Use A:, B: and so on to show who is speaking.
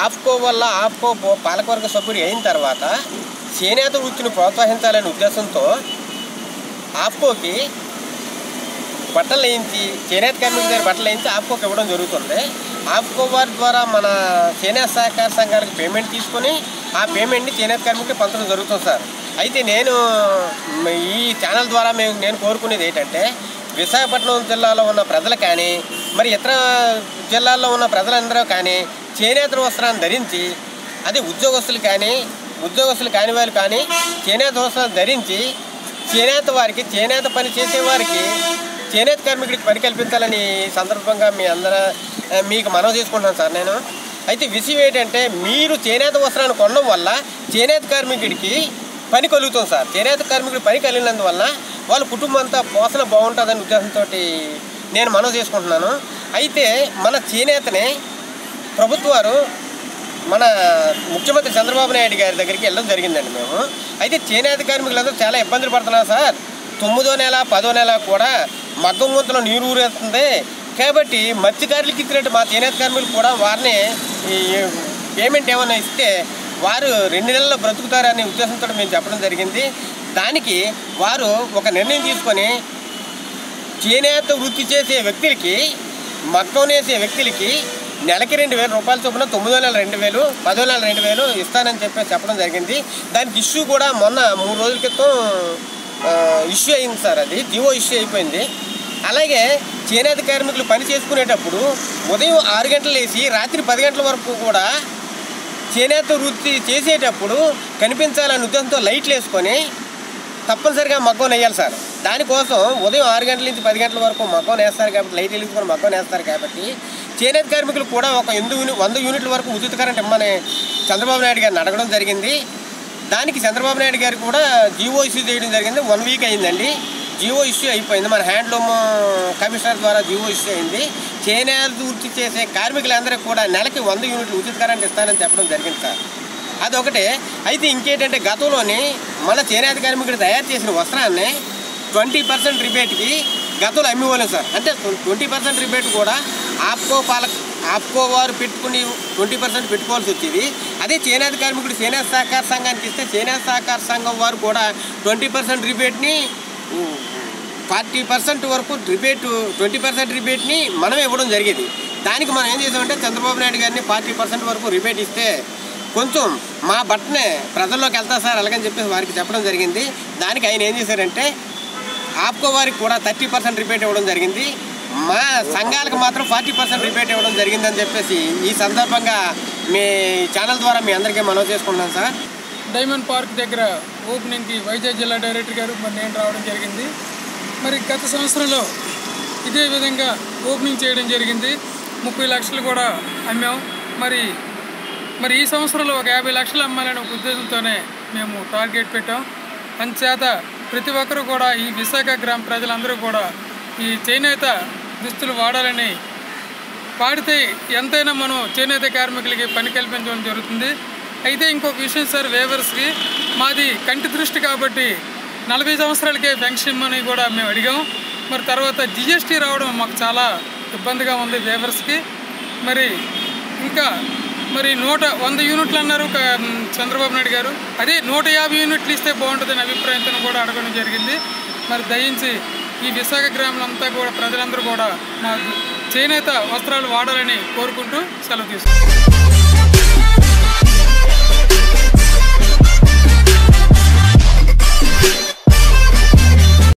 A: ఆప్కో వల్ల ఆప్కో బో- పాలకవర్గ సభ్యుడు అయిన తర్వాత చేనేత వృత్తిని ప్రోత్సహించాలనే ఉద్దేశంతో ఆప్కోకి బట్టలు వేయించి చేనేత కార్మికుల దగ్గర బట్టలు వేయించి ఆప్కోకి ఇవ్వడం జరుగుతుంది ఆప్కో వారి ద్వారా మన చేనేత సహకార సంఘాలకు పేమెంట్ తీసుకొని ఆ పేమెంట్ని చేనేత కార్మికులకు పంచడం జరుగుతుంది సార్ అయితే నేను మ్, ఈ ఛానల్ ద్వారా మేము నేను కోరుకునేది ఏంటంటే విశాఖపట్నం జిల్లాలో ఉన్న ప్రజలు కానీ మరి ఇతర జిల్లాల్లో ఉన్న ప్రజలందరూ కానీ చేనేత వస్త్రాన్ని ధరించి అదే ఉద్యోగస్తులు కానీ ఉద్యోగస్తులు కాని వాళ్ళు కానీ చేనేత వస్త్రాలు ధరించి చేనేత వారికి చేనేత పని చేసే వారికి చేనేత కార్మికుడికి పని కల్పించాలని ఈ సందర్భంగా మీ అందరూ ఆ, మీకు మనవి చేసుకుంటున్నాను సార్ నేను అయితే విషయం ఏంటంటే మీరు చేనేత వస్త్రాన్ని కొనడం వల్ల చేనేత కార్మికుడికి పని కలుగుతుంది సార్ చేనేత కార్మికుడి పని కలిగినందువల్ల వాళ్ళ కుటుంబం అంతా పోషణ బాగుంటుందనే ఉద్దేశంతో నేను మనవి చేసుకుంటున్నాను అయితే మన చేనేతని ప్రభుత్వాలు మన ముఖ్యమంత్రి చంద్రబాబు నాయుడు గారి దగ్గరికి వెళ్ళడం జరిగిందండి మేము అయితే చేనేత కార్మికులందరూ చాలా ఇబ్బందులు పడుతున్నారు సార్ తొమ్మిదో నెల పదో నెల కూడా మగ్గం గుంతలో నీరు ఊరేస్తుంది కాబట్టి మత్స్యకారులకి ఇచ్చినట్టు మా చేనేత కార్మికులు కూడా వారిని ఈ పేమెంట్ ఏమైనా ఇస్తే వారు రెండు నెలల్లో బ్రతుకుతారనే ఉద్దేశంతో మేము చెప్పడం జరిగింది దానికి వారు ఒక నిర్ణయం తీసుకొని చేనేత వృత్తి చేసే వ్యక్తులకి మగ్గం వేసే వ్యక్తులకి నెలకి రెండు వేల రూపాయల చొప్పున తొమ్మిదో నెల రెండు వేలు పదో నెల రెండు వేలు ఇస్తానని చెప్పి చెప్పడం జరిగింది దానికి ఇష్యూ కూడా మొన్న మూడు రోజుల క్రితం ఇష్యూ అయింది సార్ అది జివో ఇష్యూ అయిపోయింది అలాగే చేనేత కార్మికులు పని చేసుకునేటప్పుడు ఉదయం ఆరు గంటలు వేసి రాత్రి పది గంటల వరకు కూడా చేనేత వృత్తి చేసేటప్పుడు కనిపించాలనే ఉద్దేశంతో లైట్లు వేసుకొని తప్పనిసరిగా మగ్గం వేయాలి సార్ దానికోసం ఉదయం ఆరు గంటల నుంచి పది గంటల వరకు మగ్గం వేస్తారు కాబట్టి లైట్ వెలిగించుకొని మగ్గం వేస్తారు కాబట్టి చేనేత కార్మికులు కూడా ఒక ఎనిమిది యూని వంద యూనిట్ల వరకు ఉచిత కరెంట్ ఇమ్మని చంద్రబాబు నాయుడు గారిని అడగడం జరిగింది దానికి చంద్రబాబు నాయుడు గారు కూడా జీవో ఇష్యూ చేయడం జరిగింది వన్ వీక్ అయిందండి జీవో ఇష్యూ అయిపోయింది మన హ్యాండ్లూమ్ కమిషనర్ ద్వారా జీవో ఇష్యూ అయింది చేనేత వృత్తి చేసే కార్మికులందరికీ కూడా నెలకి వంద యూనిట్లు ఉచిత కరెంట్ ఇస్తానని చెప్పడం జరిగింది సార్ అదొకటే అయితే ఇంకేంటంటే గతంలోని మన చేనేత కార్మికుడు తయారు చేసిన వస్త్రాన్ని ట్వంటీ పర్సెంట్ రిబేట్కి గతంలో అమ్మివ్వలేం సార్ అంటే ట్వంటీ పర్సెంట్ రిబేట్ కూడా ఆప్కో పాలక ఆప్కో వారు పెట్టుకుని ట్వంటీ పర్సెంట్ పెట్టుకోవాల్సి వచ్చేది అదే చేనేత కార్మికుడు చేనేత సహకార సంఘానికి ఇస్తే చేనేత సహకార సంఘం వారు కూడా ట్వంటీ పర్సెంట్ రిబేట్ని ఫార్టీ పర్సెంట్ వరకు రిబేట్ ట్వంటీ పర్సెంట్ రిబేట్ని మనం ఇవ్వడం జరిగేది దానికి మనం ఏం చేసామంటే చంద్రబాబు నాయుడు గారిని ఫార్టీ పర్సెంట్ వరకు రిబేట్ ఇస్తే కొంచెం మా బట్టనే ప్రజల్లోకి వెళ్తా సార్ అలాగని చెప్పేసి వారికి చెప్పడం జరిగింది దానికి ఆయన ఏం చేశారంటే ఆప్కో వారికి కూడా థర్టీ పర్సెంట్ రిబేట్ ఇవ్వడం జరిగింది మా సంఘాలకు మాత్రం ఫార్టీ పర్సెంట్ రిబేట్ ఇవ్వడం జరిగిందని చెప్పేసి ఈ సందర్భంగా మీ ఛానల్ ద్వారా మీ అందరికీ మనవి చేసుకుంటున్నాను సార్
B: డైమండ్ పార్క్ దగ్గర ఓపెనింగ్కి వైజాగ్ జిల్లా డైరెక్టర్ గారు మరి నేను రావడం జరిగింది మరి గత సంవత్సరంలో ఇదే విధంగా ఓపెనింగ్ చేయడం జరిగింది ముప్పై లక్షలు కూడా అమ్మాం మరి మరి ఈ సంవత్సరంలో ఒక యాభై లక్షలు అమ్మాలనే ఒక ఉద్దేశంతోనే మేము టార్గెట్ పెట్టాం అందుచేత ప్రతి ఒక్కరూ కూడా ఈ విశాఖ గ్రామ ప్రజలందరూ కూడా ఈ చేనేత దుస్తులు వాడాలని వాడితే ఎంతైనా మనం చేనేత కార్మికులకి పని కల్పించడం జరుగుతుంది అయితే ఇంకొక విషయం సార్ వేవర్స్కి మాది కంటి దృష్టి కాబట్టి నలభై సంవత్సరాలకే పెన్షన్ అని కూడా మేము అడిగాం మరి తర్వాత జిఎస్టీ రావడం మాకు చాలా ఇబ్బందిగా ఉంది వేవర్స్కి మరి ఇంకా మరి నూట వంద యూనిట్లు అన్నారు క- చంద్రబాబు నాయుడు గారు అదే నూట యాభై యూనిట్లు ఇస్తే బాగుంటుందని అభిప్రాయంతో కూడా అడగడం జరిగింది మరి దయించి ఈ విశాఖ గ్రామంలో కూడా ప్రజలందరూ కూడా మా చేనేత వస్త్రాలు వాడాలని కోరుకుంటూ సెలవు తీసుకుంటాం